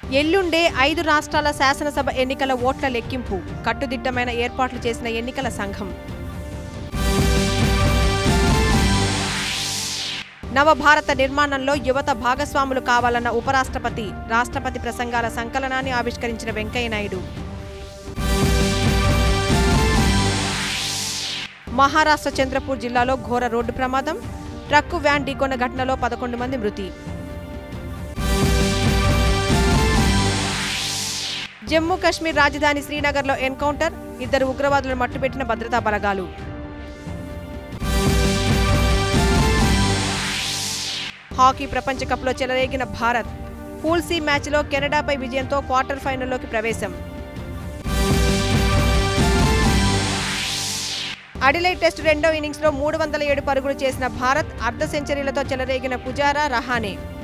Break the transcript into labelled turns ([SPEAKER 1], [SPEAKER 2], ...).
[SPEAKER 1] ఎల్లుండే ఐదు రాష్ట్రాల శాసనసభ ఎన్నికల ఓట్ల లెక్కింపు కట్టుదిట్టమైన ఏర్పాట్లు చేసిన ఎన్నికల సంఘం నవభారత నిర్మాణంలో యువత భాగస్వాములు కావాలన్న ఉపరాష్ట్రపతి రాష్ట్రపతి ప్రసంగాల సంకలనాన్ని ఆవిష్కరించిన వెంకయ్యనాయుడు మహారాష్ట్ర చంద్రపూర్ జిల్లాలో ఘోర రోడ్డు ప్రమాదం ట్రక్కు వ్యాన్ ఢీకొన్న ఘటనలో పదకొండు మంది మృతి జమ్మూ కాశ్మీర్ రాజధాని శ్రీనగర్లో ఎన్కౌంటర్ ఇద్దరు ఉగ్రవాదులను మట్టుపెట్టిన భద్రతా బలగాలు హాకీ ప్రపంచ కప్లో చెలరేగిన భారత్ పూల్ సి మ్యాచ్లో కెనడాపై విజయంతో క్వార్టర్ ఫైనల్లోకి ప్రవేశం అడిలైడ్ టెస్ట్ రెండో ఇన్నింగ్స్లో మూడు వందల ఏడు పరుగులు చేసిన భారత్ అర్ధ సెంచరీలతో చెలరేగిన పుజారా రహానే